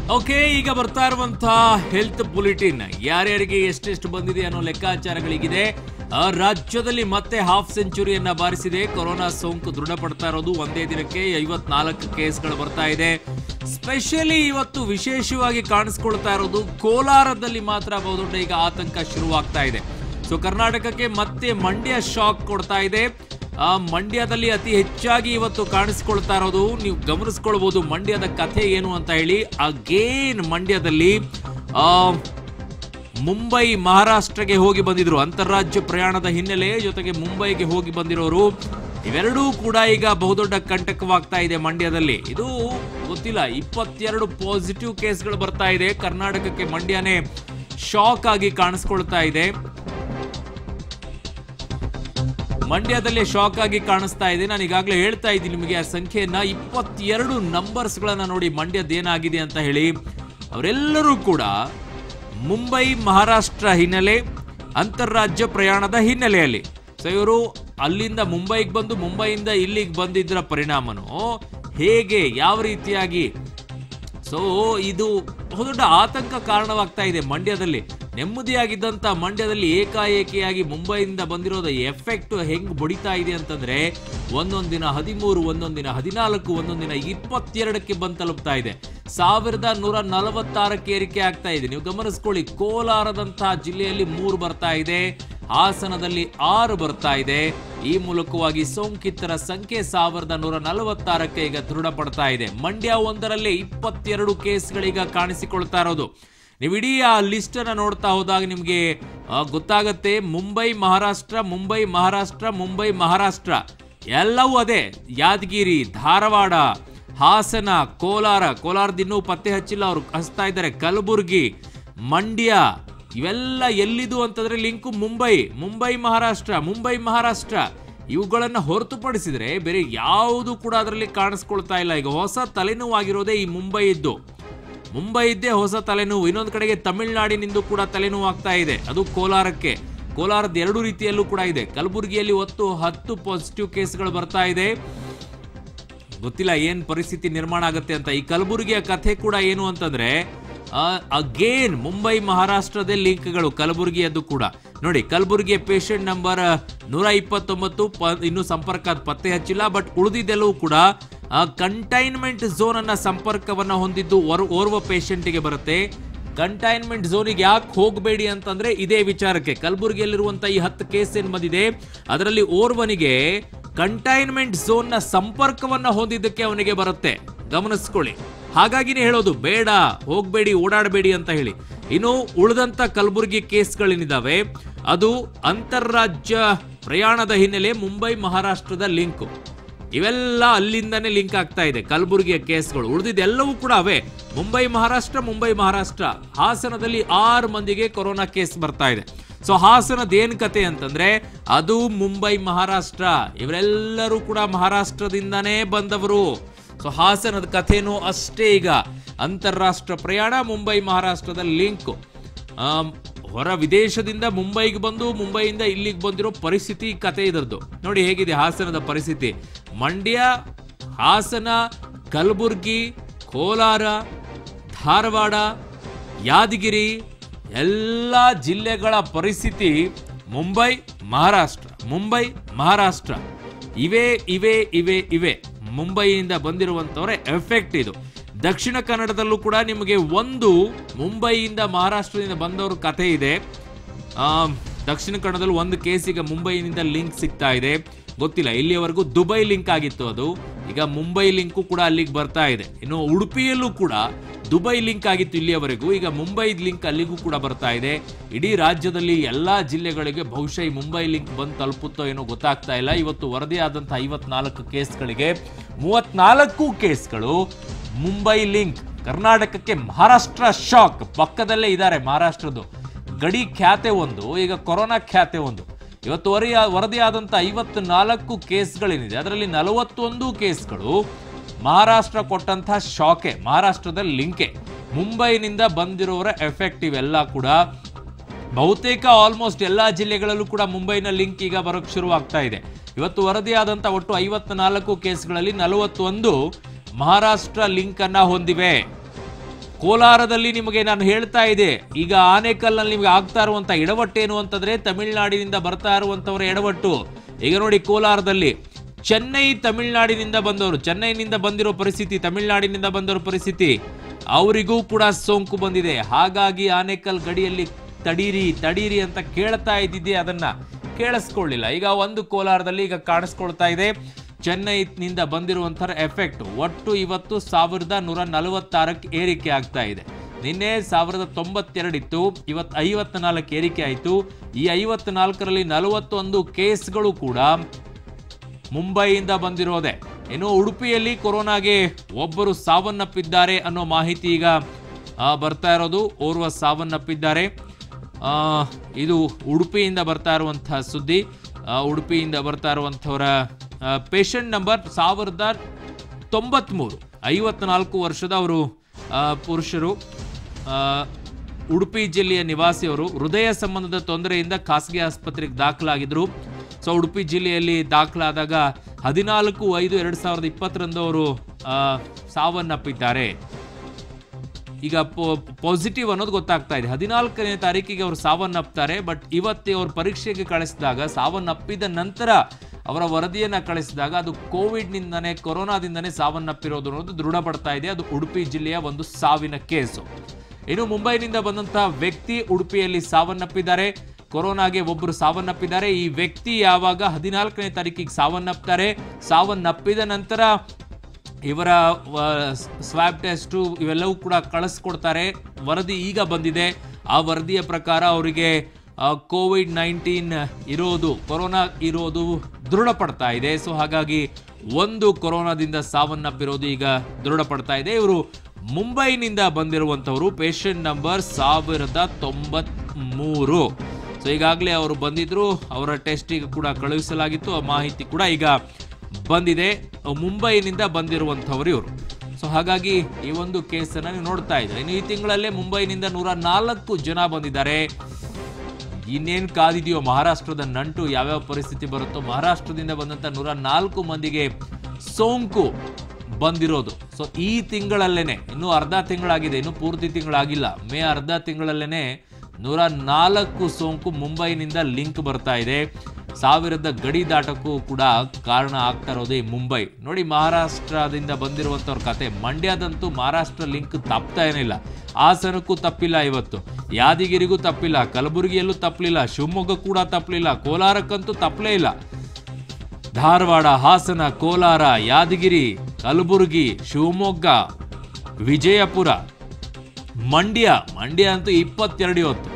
okay ಈಗ ಬರ್ತಾ ಇರುವಂತಹ ಹೆಲ್ತ್ ಬುಲೆಟಿನ್ ಯಾರ್ಯಾರಿಗೆ ಎಷ್ಟೆಷ್ಟು ಬಂದಿದೆ ಅನ್ನೋ ಲೆಕ್ಕಾಚಾರಗಳಿಗಿದೆ ಆ, ರಾಜ್ಯದಲ್ಲಿ ಮತ್ತೆ ಹಾಫ್ ಸೆಂಚುರಿಯನ್ನ ಬಾರಿಸಿದೆ ಕೊರೋನಾ ಸೋಂಕು ದೃಢಪಡ್ತಾ ಇರೋದು ಒಂದೇ ದಿನಕ್ಕೆ ಐವತ್ನಾಲ್ಕು ಕೇಸ್ಗಳು ಬರ್ತಾ ಇದೆ ಸ್ಪೆಷಲಿ ಇವತ್ತು ವಿಶೇಷವಾಗಿ ಕಾಣಿಸ್ಕೊಳ್ತಾ ಇರೋದು ಕೋಲಾರದಲ್ಲಿ ಮಾತ್ರ ಬಹುದೊಡ್ಡ ಈಗ ಆತಂಕ ಶುರುವಾಗ್ತಾ ಇದೆ ಸೊ ಕರ್ನಾಟಕಕ್ಕೆ ಮತ್ತೆ ಮಂಡ್ಯ ಶಾಕ್ ಕೊಡ್ತಾ ಇದೆ ಆ ಮಂಡ್ಯದಲ್ಲಿ ಅತಿ ಹೆಚ್ಚಾಗಿ ಇವತ್ತು ಕಾಣಿಸ್ಕೊಳ್ತಾ ಇರೋದು ನೀವು ಗಮನಿಸ್ಕೊಳ್ಬಹುದು ಮಂಡ್ಯದ ಕಥೆ ಏನು ಅಂತ ಹೇಳಿ ಅಗೇನ್ ಮಂಡ್ಯದಲ್ಲಿ ಆ ಮುಂಬೈ ಮಹಾರಾಷ್ಟ್ರಗೆ ಹೋಗಿ ಬಂದಿದ್ರು ಅಂತಾರಾಜ್ಯ ಪ್ರಯಾಣದ ಹಿನ್ನೆಲೆ ಜೊತೆಗೆ ಮುಂಬೈಗೆ ಹೋಗಿ ಬಂದಿರೋರು ಇವೆರಡೂ ಕೂಡ ಈಗ ಬಹುದೊಡ್ಡ ಕಂಟಕವಾಗ್ತಾ ಇದೆ ಮಂಡ್ಯದಲ್ಲಿ ಇದು ಗೊತ್ತಿಲ್ಲ ಇಪ್ಪತ್ತೆರಡು ಪಾಸಿಟಿವ್ ಕೇಸ್ಗಳು ಬರ್ತಾ ಇದೆ ಕರ್ನಾಟಕಕ್ಕೆ ಮಂಡ್ಯನೇ ಶಾಕ್ ಆಗಿ ಕಾಣಿಸ್ಕೊಳ್ತಾ ಇದೆ ಮಂಡ್ಯದಲ್ಲೇ ಶಾಕ್ ಆಗಿ ಕಾಣಿಸ್ತಾ ಇದೆ ನಾನು ಈಗಾಗಲೇ ಹೇಳ್ತಾ ಇದ್ದೀನಿ ನಿಮಗೆ ಆ ಸಂಖ್ಯೆಯನ್ನ ಇಪ್ಪತ್ತೆರಡು ನಂಬರ್ಸ್ ಗಳನ್ನ ನೋಡಿ ಮಂಡ್ಯದ ಏನಾಗಿದೆ ಅಂತ ಹೇಳಿ ಅವರೆಲ್ಲರೂ ಕೂಡ ಮುಂಬೈ ಮಹಾರಾಷ್ಟ್ರ ಹಿನ್ನೆಲೆ ಅಂತಾರಾಜ್ಯ ಪ್ರಯಾಣದ ಹಿನ್ನೆಲೆಯಲ್ಲಿ ಸೊ ಇವರು ಅಲ್ಲಿಂದ ಮುಂಬೈಗೆ ಬಂದು ಮುಂಬೈಯಿಂದ ಇಲ್ಲಿಗೆ ಬಂದಿದ್ದರ ಪರಿಣಾಮನು ಹೇಗೆ ಯಾವ ರೀತಿಯಾಗಿ ಸೊ ಇದು ಬಹುದೊಡ್ಡ ಆತಂಕ ಕಾರಣವಾಗ್ತಾ ಇದೆ ಮಂಡ್ಯದಲ್ಲಿ ನೆಮ್ಮದಿಯಾಗಿದ್ದಂತ ಮಂಡ್ಯದಲ್ಲಿ ಏಕಾಏಕಿಯಾಗಿ ಮುಂಬೈಯಿಂದ ಬಂದಿರೋದ ಎಫೆಕ್ಟ್ ಹೆಂಗ್ ಬಡಿತಾ ಇದೆ ಅಂತಂದ್ರೆ ಒಂದೊಂದ್ ದಿನ ಹದಿಮೂರು ಒಂದೊಂದ್ ದಿನ ಹದಿನಾಲ್ಕು ಒಂದೊಂದ್ ದಿನ ಇಪ್ಪತ್ತೆರಡಕ್ಕೆ ಬಂದು ತಲುಪ್ತಾ ಇದೆ ಸಾವಿರದ ನೂರ ನಲವತ್ತಾರಕ್ಕೆ ಏರಿಕೆ ಆಗ್ತಾ ಇದೆ ನೀವು ಗಮನಿಸ್ಕೊಳ್ಳಿ ಕೋಲಾರದಂತಹ ಜಿಲ್ಲೆಯಲ್ಲಿ ಮೂರು ಬರ್ತಾ ಇದೆ ಹಾಸನದಲ್ಲಿ ಆರು ಬರ್ತಾ ಇದೆ ಈ ಮೂಲಕವಾಗಿ ಸೋಂಕಿತರ ಸಂಖ್ಯೆ ಸಾವಿರದ ನೂರ ನಲವತ್ತಾರಕ್ಕೆ ಈಗ ದೃಢಪಡ್ತಾ ಇದೆ ಮಂಡ್ಯ ಒಂದರಲ್ಲೇ ಇಪ್ಪತ್ತೆರಡು ಕೇಸ್ಗಳೀಗ ಕಾಣಿಸಿಕೊಳ್ತಾ ಇರೋದು ನೀವು ಇಡೀ ಆ ಲಿಸ್ಟ್ ಅನ್ನ ನೋಡ್ತಾ ಹೋದಾಗ ನಿಮಗೆ ಆ, ಗೊತ್ತಾಗತ್ತೆ ಮುಂಬೈ ಮಹಾರಾಷ್ಟ್ರ ಮುಂಬೈ ಮಹಾರಾಷ್ಟ್ರ ಮುಂಬೈ ಮಹಾರಾಷ್ಟ್ರ ಎಲ್ಲವೂ ಅದೇ ಯಾದಗಿರಿ ಧಾರವಾಡ ಹಾಸನ ಕೋಲಾರ ಕೋಲಾರದ ಇನ್ನೂ ಪತ್ತೆ ಹಚ್ಚಿಲ್ಲ ಅವರು ಹಚ್ತಾ ಇದ್ದಾರೆ ಕಲಬುರ್ಗಿ ಮಂಡ್ಯ ಇವೆಲ್ಲ ಎಲ್ಲಿದು ಅಂತಂದ್ರೆ ಲಿಂಕು ಮುಂಬೈ ಮುಂಬೈ ಮಹಾರಾಷ್ಟ್ರ ಮುಂಬೈ ಮಹಾರಾಷ್ಟ್ರ ಇವುಗಳನ್ನ ಹೊರತುಪಡಿಸಿದ್ರೆ ಬೇರೆ ಯಾವುದು ಕೂಡ ಅದರಲ್ಲಿ ಕಾಣಿಸ್ಕೊಳ್ತಾ ಇಲ್ಲ ಈಗ ಹೊಸ ತಲೆನೋವಾಗಿರೋದೇ ಈ ಮುಂಬೈ ಇದ್ದು ಮುಂಬೈ ಇದ್ದೇ ಹೊಸ ತಲೆನೋವು ಇನ್ನೊಂದು ಕಡೆಗೆ ತಮಿಳುನಾಡಿನಿಂದ ಕೂಡ ತಲೆನೋವು ಆಗ್ತಾ ಇದೆ ಅದು ಕೋಲಾರಕ್ಕೆ ಕೋಲಾರದ ಎರಡು ರೀತಿಯಲ್ಲೂ ಕೂಡ ಇದೆ ಕಲಬುರಗಿಯಲ್ಲಿ ಒತ್ತು ಹತ್ತು ಪಾಸಿಟಿವ್ ಕೇಸ್ಗಳು ಬರ್ತಾ ಇದೆ ಗೊತ್ತಿಲ್ಲ ಏನ್ ಪರಿಸ್ಥಿತಿ ನಿರ್ಮಾಣ ಆಗುತ್ತೆ ಅಂತ ಈ ಕಲಬುರಗಿಯ ಕಥೆ ಕೂಡ ಏನು ಅಂತಂದ್ರೆ ಅಗೇನ್ ಮುಂಬೈ ಮಹಾರಾಷ್ಟ್ರದ ಲಿಂಕ್ಗಳು ಕಲಬುರಗಿಯದ್ದು ಕೂಡ ನೋಡಿ ಕಲಬುರಗಿಯ ಪೇಷಂಟ್ ನಂಬರ್ ನೂರ ಇಪ್ಪತ್ತೊಂಬತ್ತು ಪ- ಇನ್ನು ಸಂಪರ್ಕ ಅದ್ ಪತ್ತೆ ಹಚ್ಚಿಲ್ಲ ಬಟ್ ಉಳಿದಿದ್ದೆಲ್ಲವೂ ಕೂಡ ಕಂಟೈನ್ಮೆಂಟ್ ಝೋನ್ ಅನ್ನ ಸಂಪರ್ಕವನ್ನ ಹೊಂದಿದ್ದು ಓರ್- ಓರ್ವ ಪೇಷಂಟ್ಗೆ ಬರುತ್ತೆ ಕಂಟೈನ್ಮೆಂಟ್ ಝೋನಿಗೆ ಯಾಕೆ ಹೋಗಬೇಡಿ ಅಂತಂದ್ರೆ ಇದೇ ವಿಚಾರಕ್ಕೆ ಕಲಬುರಗಿಯಲ್ಲಿರುವಂತ ಈ ಹತ್ತು ಕೇಸ್ ಏನ್ ಬಂದಿದೆ ಅದರಲ್ಲಿ ಓರ್ವನಿಗೆ ಕಂಟೈನ್ಮೆಂಟ್ ಝೋನ್ ನ ಸಂಪರ್ಕವನ್ನ ಹೊಂದಿದ್ದಕ್ಕೆ ಅವನಿಗೆ ಬರುತ್ತೆ ಗಮನಿಸ್ಕೊಳ್ಳಿ ಹಾಗಾಗಿನೇ ಹೇಳೋದು ಬೇಡ ಹೋಗ್ಬೇಡಿ ಓಡಾಡಬೇಡಿ ಅಂತ ಹೇಳಿ ಇನ್ನು ಉಳಿದಂತ ಕಲಬುರಗಿ ಕೇಸ್ಗಳೇನಿದಾವೆ ಅದು ಅಂತಾರಾಜ್ಯ ಪ್ರಯಾಣದ ಹಿನ್ನೆಲೆ ಮುಂಬೈ ಮಹಾರಾಷ್ಟ್ರದ ಲಿಂಕ್ ಇವೆಲ್ಲ ಅಲ್ಲಿಂದಾನೇ ಲಿಂಕ್ ಆಗ್ತಾ ಇದೆ ಕಲಬುರಗಿಯ ಕೇಸ್ಗಳು ಉಳಿದಿದ್ದೆಲ್ಲವೂ ಕೂಡ ಅವೇ ಮುಂಬೈ ಮಹಾರಾಷ್ಟ್ರ ಮುಂಬೈ ಮಹಾರಾಷ್ಟ್ರ ಹಾಸನದಲ್ಲಿ ಆರು ಮಂದಿಗೆ ಕೊರೋನಾ ಕೇಸ್ ಬರ್ತಾ ಇದೆ ಸೊ ಹಾಸನದ ಏನ್ ಕತೆ ಅಂತಂದ್ರೆ ಅದು ಮುಂಬೈ ಮಹಾರಾಷ್ಟ್ರ ಇವರೆಲ್ಲರೂ ಕೂಡ ಮಹಾರಾಷ್ಟ್ರದಿಂದಾನೇ ಬಂದವರು ಸೊ ಹಾಸನದ ಕಥೆನೂ ಅಷ್ಟೇ ಈಗ ಅಂತಾರಾಷ್ಟ್ರ ಪ್ರಯಾಣ ಮುಂಬೈ ಮಹಾರಾಷ್ಟ್ರದ ಲಿಂಕ್ ಆಮ್, ಹೊರ ವಿದೇಶದಿಂದ ಮುಂಬೈಗೆ ಬಂದು ಮುಂಬೈಯಿಂದ ಇಲ್ಲಿಗೆ ಬಂದಿರೋ ಪರಿಸ್ಥಿತಿ ಕತೆ ಇದರದ್ದು ನೋಡಿ ಹೇಗಿದೆ ಹಾಸನದ ಪರಿಸ್ಥಿತಿ ಮಂಡ್ಯ ಹಾಸನ ಕಲಬುರ್ಗಿ ಕೋಲಾರ ಧಾರವಾಡ ಯಾದಗಿರಿ ಎಲ್ಲ ಜಿಲ್ಲೆಗಳ ಪರಿಸ್ಥಿತಿ ಮುಂಬೈ ಮಹಾರಾಷ್ಟ್ರ ಮುಂಬೈ ಮಹಾರಾಷ್ಟ್ರ ಇವೇ ಇವೇ ಇವೇ ಇವೆ ಮುಂಬೈಯಿಂದ ಬಂದಿರುವಂತವರ ಎಫೆಕ್ಟ್ ಇದು ದಕ್ಷಿಣ ಕನ್ನಡದಲ್ಲೂ ಕೂಡ ನಿಮಗೆ ಒಂದು ಮುಂಬೈಯಿಂದ ಮಹಾರಾಷ್ಟ್ರದಿಂದ ಬಂದವ್ರ ಕಥೆ ಇದೆ ಆ, ದಕ್ಷಿಣ ಕನ್ನಡದಲ್ಲಿ ಒಂದು ಕೇಸ್ ಈಗ ಮುಂಬೈನಿಂದ ಲಿಂಕ್ ಸಿಗ್ತಾ ಇದೆ ಗೊತ್ತಿಲ್ಲ ಇಲ್ಲಿಯವರೆಗೂ ದುಬೈ ಲಿಂಕ್ ಆಗಿತ್ತು ಅದು ಈಗ ಮುಂಬೈ ಲಿಂಕು ಕೂಡ ಅಲ್ಲಿಗೆ ಬರ್ತಾ ಇದೆ ಇನ್ನು ಉಡುಪಿಯಲ್ಲೂ ಕೂಡ ದುಬೈ ಲಿಂಕ್ ಆಗಿತ್ತು ಇಲ್ಲಿಯವರೆಗೂ ಈಗ ಮುಂಬೈ ಲಿಂಕ್ ಅಲ್ಲಿಗೂ ಕೂಡ ಬರ್ತಾ ಇದೆ ಇಡೀ ರಾಜ್ಯದಲ್ಲಿ ಎಲ್ಲಾ ಜಿಲ್ಲೆಗಳಿಗೆ ಬಹುಶಃ ಈ ಮುಂಬೈ ಲಿಂಕ್ ಬಂದು ತಲುಪುತ್ತೋ ಏನೋ ಗೊತ್ತಾಗ್ತಾ ಇಲ್ಲ ಇವತ್ತು ವರದಿಯಾದಂತಹ ಐವತ್ನಾಲ್ಕು ಕೇಸ್ಗಳಿಗೆ ಮೂವತ್ನಾಲ್ಕು ಕೇಸ್ಗಳು ಮುಂಬೈ ಲಿಂಕ್ ಕರ್ನಾಟಕಕ್ಕೆ ಮಹಾರಾಷ್ಟ್ರ ಶಾಕ್ ಪಕ್ಕದಲ್ಲೇ ಇದ್ದಾರೆ ಮಹಾರಾಷ್ಟ್ರದ್ದು ಗಡಿ ಖ್ಯಾತೆ ಒಂದು ಈಗ ಕೊರೋನಾ ಖ್ಯಾತೆ ಒಂದು ಇವತ್ತು ವರಿಯ ವರದಿಯಾದಂಥ ಐವತ್ತು ನಾಲ್ಕು ಕೇಸ್ಗಳೇನಿದೆ ಅದರಲ್ಲಿ ನಲವತ್ತೊಂದು ಕೇಸ್ಗಳು ಮಹಾರಾಷ್ಟ್ರ ಕೊಟ್ಟಂತಹ ಶಾಕೆ ಮಹಾರಾಷ್ಟ್ರದ ಲಿಂಕೆ ಮುಂಬೈನಿಂದ ಬಂದಿರೋರ ಎಫೆಕ್ಟ್ ಇವೆಲ್ಲ ಕೂಡ ಬಹುತೇಕ ಆಲ್ಮೋಸ್ಟ್ ಎಲ್ಲಾ ಜಿಲ್ಲೆಗಳಲ್ಲೂ ಕೂಡ ಮುಂಬೈನ ಲಿಂಕ್ ಈಗ ಬರೋಕ್ ಶುರು ಆಗ್ತಾ ಇದೆ ಇವತ್ತು ವರದಿಯಾದಂಥ ಒಟ್ಟು ಐವತ್ನಾಲ್ಕು ಕೇಸ್ಗಳಲ್ಲಿ ನಲವತ್ತೊಂದು ಮಹಾರಾಷ್ಟ್ರ ಲಿಂಕ್ ಅನ್ನ ಹೊಂದಿವೆ ಕೋಲಾರದಲ್ಲಿ ನಿಮಗೆ ನಾನು ಹೇಳ್ತಾ ಇದ್ದೆ ಈಗ ಆನೇಕಲ್ನಲ್ಲಿ ನಿಮಗೆ ಆಗ್ತಾ ಇರುವಂತ ಎಡವಟ್ಟು ಏನು ಅಂತಂದ್ರೆ ತಮಿಳುನಾಡಿನಿಂದ ಬರ್ತಾ ಇರುವಂತವರ ಎಡವಟ್ಟು ಈಗ ನೋಡಿ ಕೋಲಾರದಲ್ಲಿ ಚೆನ್ನೈ ತಮಿಳುನಾಡಿನಿಂದ ಬಂದವರು ಚೆನ್ನೈನಿಂದ ಬಂದಿರೋ ಪರಿಸ್ಥಿತಿ ತಮಿಳುನಾಡಿನಿಂದ ಬಂದವರ ಪರಿಸ್ಥಿತಿ ಅವರಿಗೂ ಕೂಡ ಸೋಂಕು ಬಂದಿದೆ ಹಾಗಾಗಿ ಆನೇಕಲ್ ಗಡಿಯಲ್ಲಿ ತಡೀರಿ ತಡೀರಿ ಅಂತ ಕೇಳ್ತಾ ಇದ್ದಿದ್ದೆ ಅದನ್ನ ಕೇಳಿಸ್ಕೊಳ್ಳಿಲ್ಲ ಈಗ ಒಂದು ಕೋಲಾರದಲ್ಲಿ ಈಗ ಕಾಣಿಸ್ಕೊಳ್ತಾ ಇದೆ ಚೆನ್ನೈನಿಂದ ಬಂದಿರುವಂತಹ ಎಫೆಕ್ಟ್ ಒಟ್ಟು ಇವತ್ತು ಸಾವಿರದ ನೂರ ನಲವತ್ತಾರಕ್ಕೆ ಏರಿಕೆ ಆಗ್ತಾ ಇದೆ ನಿನ್ನೆ ಸಾವಿರದ ತೊಂಬತ್ತೆರಡಿತ್ತು ಇವತ್ತು ಐವತ್ನಾಲ್ಕು ಏರಿಕೆ ಆಯಿತು ಈ ಐವತ್ನಾಲ್ಕರಲ್ಲಿ ನಲವತ್ತೊಂದು ಕೇಸ್ಗಳು ಕೂಡ ಮುಂಬೈಯಿಂದ ಬಂದಿರೋದೆ ಇನ್ನು ಉಡುಪಿಯಲ್ಲಿ ಕೊರೋನಾಗೆ ಒಬ್ಬರು ಸಾವನ್ನಪ್ಪಿದ್ದಾರೆ ಅನ್ನೋ ಮಾಹಿತಿ ಈಗ ಆ, ಬರ್ತಾ ಇರೋದು ಓರ್ವ ಸಾವನ್ನಪ್ಪಿದ್ದಾರೆ ಆ, ಇದು ಉಡುಪಿಯಿಂದ ಬರ್ತಾ ಇರುವಂತಹ ಸುದ್ದಿ ಆ, ಉಡುಪಿಯಿಂದ ಬರ್ತಾ ಇರುವಂಥವರ ಪೇಷಂಟ್ ನಂಬರ್ ಸಾವಿರದ ತೊಂಬತ್ಮೂರು ಐವತ್ನಾಲ್ಕು ವರ್ಷದವರು ಆ, ಪುರುಷರು ಆ, ಉಡುಪಿ ಜಿಲ್ಲೆಯ ನಿವಾಸಿಯವರು ಹೃದಯ ಸಂಬಂಧದ ತೊಂದರೆಯಿಂದ ಖಾಸಗಿ ಆಸ್ಪತ್ರೆಗೆ ದಾಖಲಾಗಿದ್ರು ಸೊ ಉಡುಪಿ ಜಿಲ್ಲೆಯಲ್ಲಿ ದಾಖಲಾದಾಗ ಹದಿನಾಲ್ಕು ಐದು ಎರಡು ಸಾವಿರದ ಇಪ್ಪತ್ತರಂದು ಅವರು ಆ, ಸಾವನ್ನಪ್ಪಿದ್ದಾರೆ ಈಗ ಪಾಸಿಟಿವ್ ಅನ್ನೋದು ಗೊತ್ತಾಗ್ತಾ ಇದೆ ಹದಿನಾಲ್ಕನೇ ತಾರೀಕಿಗೆ ಅವರು ಸಾವನ್ನಪ್ತಾರೆ ಬಟ್ ಇವತ್ತೇ ಅವ್ರ ಪರೀಕ್ಷೆಗೆ ಕಳಿಸಿದಾಗ ಸಾವನ್ನಪ್ಪಿದ ನಂತರ ಅವರ ವರದಿಯನ್ನ ಕಳಿಸಿದಾಗ ಅದು ಕೋವಿಡ್ನಿಂದನೇ ಕೊರೋನಾದಿಂದನೇ ಸಾವನ್ನಪ್ಪಿರೋದು ಅನ್ನೋದು ದೃಢಪಡ್ತಾ ಇದೆ ಅದು ಉಡುಪಿ ಜಿಲ್ಲೆಯ ಒಂದು ಸಾವಿನ ಕೇಸು ಇನ್ನು ಮುಂಬೈನಿಂದ ಬಂದಂತಹ ವ್ಯಕ್ತಿ ಉಡುಪಿಯಲ್ಲಿ ಸಾವನ್ನಪ್ಪಿದ್ದಾರೆ ಕೊರೋನಾಗೆ ಒಬ್ಬರು ಸಾವನ್ನಪ್ಪಿದ್ದಾರೆ ಈ ವ್ಯಕ್ತಿ ಯಾವಾಗ ಹದಿನಾಲ್ಕನೇ ತಾರೀಕಿಗೆ ಸಾವನ್ನಪ್ತಾರೆ ಸಾವನ್ನಪ್ಪಿದ ನಂತರ ಇವರ ಸ್ವಾಬ್ ಟೆಸ್ಟು ಇವೆಲ್ಲವೂ ಕೂಡ ಕಳಿಸ್ಕೊಡ್ತಾರೆ ವರದಿ ಈಗ ಬಂದಿದೆ ಆ ವರದಿಯ ಪ್ರಕಾರ ಅವರಿಗೆ ಕೋವಿಡ್ ನೈನ್ಟೀನ್ ಇರೋದು ಕೊರೋನಾ ಇರೋದು ದೃಢಪಡ್ತಾ ಇದೆ ಸೊ ಹಾಗಾಗಿ ಒಂದು ಕೊರೋನಾದಿಂದ ಸಾವನ್ನಪ್ಪಿರೋದು ಈಗ ದೃಢಪಡ್ತಾ ಇದೆ ಇವರು ಮುಂಬೈನಿಂದ ಬಂದಿರುವಂಥವರು ಪೇಷಂಟ್ ನಂಬರ್ ಸಾವಿರದ ತೊಂಬತ್ಮೂರು ಸೊ ಈಗಾಗಲೇ ಅವರು ಬಂದಿದ್ರು ಅವರ ಟೆಸ್ಟಿಗೆ ಕೂಡ ಕಳುಹಿಸಲಾಗಿತ್ತು ಆ ಮಾಹಿತಿ ಕೂಡ ಈಗ ಬಂದಿದೆ ಮುಂಬೈನಿಂದ ಬಂದಿರುವಂಥವ್ರು ಇವರು ಸೊ ಹಾಗಾಗಿ ಈ ಒಂದು ಕೇಸನ್ನು ನೀವು ನೋಡ್ತಾ ಇದ್ದಾರೆ ಇನ್ನು ಈ ತಿಂಗಳಲ್ಲೇ ಮುಂಬೈನಿಂದ ನೂರ ನಾಲ್ಕು ಜನ ಬಂದಿದ್ದಾರೆ ಇನ್ನೇನು ಕಾದಿದೆಯೋ ಮಹಾರಾಷ್ಟ್ರದ ನಂಟು ಯಾವ್ಯಾವ ಪರಿಸ್ಥಿತಿ ಬರುತ್ತೋ ಮಹಾರಾಷ್ಟ್ರದಿಂದ ಬಂದಂಥ ನೂರ ನಾಲ್ಕು ಮಂದಿಗೆ ಸೋಂಕು ಬಂದಿರೋದು ಸೊ ಈ ತಿಂಗಳಲ್ಲೇನೆ ಇನ್ನೂ ಅರ್ಧ ತಿಂಗಳಾಗಿದೆ ಇನ್ನು ಪೂರ್ತಿ ತಿಂಗಳಾಗಿಲ್ಲ ಮೇ ಅರ್ಧ ತಿಂಗಳಲ್ಲೇನೆ ನೂರ ನಾಲ್ಕು ಸೋಂಕು ಮುಂಬೈನಿಂದ ಲಿಂಕ್ ಬರ್ತಾ ಇದೆ ಸಾವಿರದ ಗಡಿ ದಾಟಕ್ಕೂ ಕೂಡ ಕಾರಣ ಆಗ್ತಾ ಇರೋದು ಈ ಮುಂಬೈ ನೋಡಿ ಮಹಾರಾಷ್ಟ್ರದಿಂದ ಬಂದಿರುವಂಥವ್ರ ಕತೆ ಮಂಡ್ಯದಂತೂ ಮಹಾರಾಷ್ಟ್ರ ಲಿಂಕ್ ತಪ್ತಾ ಏನಿಲ್ಲ ಹಾಸನಕ್ಕೂ ತಪ್ಪಿಲ್ಲ ಇವತ್ತು ಯಾದಗಿರಿಗೂ ತಪ್ಪಿಲ್ಲ ಕಲಬುರಗಿಯಲ್ಲೂ ತಪ್ಪಲಿಲ್ಲ ಶಿವಮೊಗ್ಗ ಕೂಡ ತಪ್ಪಲಿಲ್ಲ ಕೋಲಾರಕ್ಕಂತೂ ತಪ್ಪಲೇ ಇಲ್ಲ ಧಾರವಾಡ ಹಾಸನ ಕೋಲಾರ ಯಾದಗಿರಿ ಕಲಬುರಗಿ ಶಿವಮೊಗ್ಗ ವಿಜಯಪುರ ಮಂಡ್ಯ ಮಂಡ್ಯ ಅಂತೂ ಇಪ್ಪತ್ತೆರಡು ಇವತ್ತು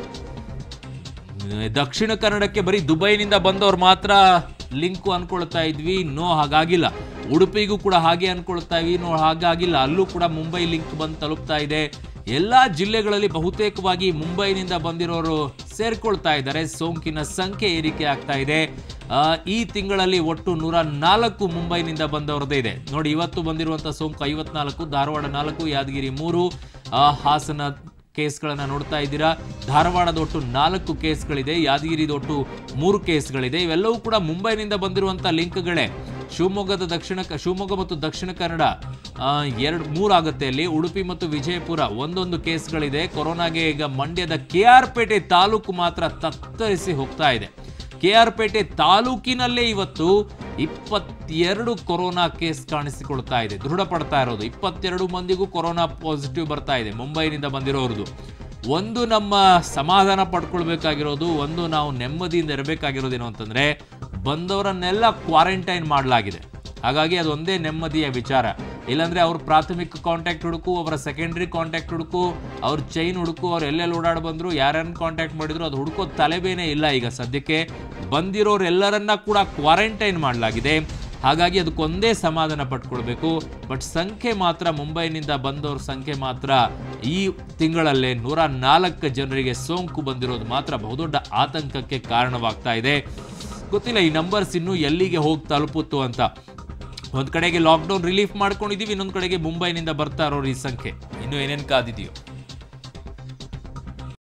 ದಕ್ಷಿಣ ಕನ್ನಡಕ್ಕೆ ಬರೀ ದುಬೈನಿಂದ ಬಂದವ್ರು ಮಾತ್ರ ಲಿಂಕು ಅನ್ಕೊಳ್ತಾ ಇದ್ವಿ ನೋ ಹಾಗಾಗಿಲ್ಲ ಉಡುಪಿಗೂ ಕೂಡ ಹಾಗೆ ಅನ್ಕೊಳ್ತಾ ಇದ್ವಿ ನೋ ಹಾಗಾಗಿಲ್ಲ ಅಲ್ಲೂ ಕೂಡ ಮುಂಬೈ ಲಿಂಕ್ ಬಂದು ತಲುಪ್ತಾ ಇದೆ ಎಲ್ಲಾ ಜಿಲ್ಲೆಗಳಲ್ಲಿ ಬಹುತೇಕವಾಗಿ ಮುಂಬೈನಿಂದ ಬಂದಿರೋರು ಸೇರ್ಕೊಳ್ತಾ ಇದ್ದಾರೆ ಸೋಂಕಿನ ಸಂಖ್ಯೆ ಏರಿಕೆ ಆಗ್ತಾ ಇದೆ ಆ, ಈ ತಿಂಗಳಲ್ಲಿ ಒಟ್ಟು ನೂರ ನಾಲ್ಕು ಮುಂಬೈನಿಂದ ಬಂದವರದೇ ಇದೆ ನೋಡಿ ಇವತ್ತು ಬಂದಿರುವಂತಹ ಸೋಂಕು ಐವತ್ನಾಲ್ಕು ಧಾರವಾಡ ನಾಲ್ಕು ಯಾದಗಿರಿ ಮೂರು ಆ, ಹಾಸನ ಕೇಸ್ಗಳನ್ನ ನೋಡ್ತಾ ಇದ್ದೀರಾ ಧಾರವಾಡದ ಒಟ್ಟು ನಾಲ್ಕು ಕೇಸ್ಗಳಿದೆ ಯಾದಗಿರಿದ ಒಟ್ಟು ಮೂರು ಕೇಸ್ಗಳಿದೆ ಇವೆಲ್ಲವೂ ಕೂಡ ಮುಂಬೈನಿಂದ ಬಂದಿರುವಂತ ಲಿಂಕ್ಗಳೇ ಶಿವಮೊಗ್ಗದ ದಕ್ಷಿಣ ಕ- ಶಿವಮೊಗ್ಗ ಮತ್ತು ದಕ್ಷಿಣ ಕನ್ನಡ ಆ, ಎರಡು ಮೂರಾಗುತ್ತೆ ಅಲ್ಲಿ ಉಡುಪಿ ಮತ್ತು ವಿಜಯಪುರ ಒಂದೊಂದು ಕೇಸ್ಗಳಿದೆ ಕೊರೋನಾಗೆ ಈಗ ಮಂಡ್ಯದ ಕೆ ಆರ್ ಪೇಟೆ ತಾಲೂಕು ಮಾತ್ರ ತತ್ತರಿಸಿ ಹೋಗ್ತಾ ಇದೆ ಕೆ ಆರ್ ಪೇಟೆ ತಾಲೂಕಿನಲ್ಲೇ ಇವತ್ತು ಇಪ್ಪತ್ತೆರಡು ಕೊರೋನಾ ಕೇಸ್ ಕಾಣಿಸಿಕೊಳ್ತಾ ಇದೆ ದೃಢಪಡ್ತಾ ಇರೋದು ಇಪ್ಪತ್ತೆರಡು ಮಂದಿಗೂ ಕೊರೋನಾ ಪಾಸಿಟಿವ್ ಬರ್ತಾ ಇದೆ ಮುಂಬೈನಿಂದ ಬಂದಿರೋರ್ದು ಒಂದು ನಮ್ಮ ಸಮಾಧಾನ ಪಡ್ಕೊಳ್ಬೇಕಾಗಿರೋದು ಒಂದು ನಾವು ನೆಮ್ಮದಿಯಿಂದ ಇರಬೇಕಾಗಿರೋದೇನು ಅಂತಂದ್ರೆ ಬಂದವರನ್ನೆಲ್ಲ ಕ್ವಾರಂಟೈನ್ ಮಾಡಲಾಗಿದೆ ಹಾಗಾಗಿ ಅದೊಂದೇ ನೆಮ್ಮದಿಯ ವಿಚಾರ ಇಲ್ಲಾಂದ್ರೆ ಅವ್ರ ಪ್ರಾಥಮಿಕ ಕಾಂಟ್ಯಾಕ್ಟ್ ಹುಡುಕು ಅವರ ಸೆಕೆಂಡರಿ ಕಾಂಟ್ಯಾಕ್ಟ್ ಹುಡುಕು ಅವ್ರ ಚೈನ್ ಹುಡುಕು ಅವ್ರು ಎಲ್ಲೆಲ್ಲಿ ಓಡಾಡಿ ಬಂದ್ರು ಯಾರ್ಯಾರನ್ನ ಕಾಂಟ್ಯಾಕ್ಟ್ ಮಾಡಿದ್ರು ಅದು ಹುಡುಕೋ ತಲೆಬೇನೆ ಇಲ್ಲ ಈಗ ಸದ್ಯಕ್ಕೆ ಬಂದಿರೋರೆಲ್ಲರನ್ನ ಕೂಡ ಕ್ವಾರಂಟೈನ್ ಮಾಡಲಾಗಿದೆ ಹಾಗಾಗಿ ಅದಕ್ಕೊಂದೇ ಸಮಾಧಾನ ಪಟ್ಕೊಳ್ಬೇಕು ಬಟ್ ಸಂಖ್ಯೆ ಮಾತ್ರ ಮುಂಬೈನಿಂದ ಬಂದವ್ರ ಸಂಖ್ಯೆ ಮಾತ್ರ ಈ ತಿಂಗಳಲ್ಲೇ ನೂರ ನಾಲ್ಕು ಜನರಿಗೆ ಸೋಂಕು ಬಂದಿರೋದು ಮಾತ್ರ ಬಹುದೊಡ್ಡ ಆತಂಕಕ್ಕೆ ಕಾರಣವಾಗ್ತಾ ಇದೆ ಗೊತ್ತಿಲ್ಲ ಈ ನಂಬರ್ಸ್ ಇನ್ನು ಎಲ್ಲಿಗೆ ಹೋಗಿ ತಲುಪುತ್ತು ಅಂತ ಒಂದ್ ಕಡೆಗೆ ಲಾಕ್ಡೌನ್ ರಿಲೀಫ್ ಮಾಡ್ಕೊಂಡಿದೀವಿ ಇನ್ನೊಂದ್ ಕಡೆಗೆ ಮುಂಬೈನಿಂದ ಬರ್ತಾ ಇರೋರು ಈ ಸಂಖ್ಯೆ ಇನ್ನು ಏನೇನ್ ಕಾದಿದೆಯೋ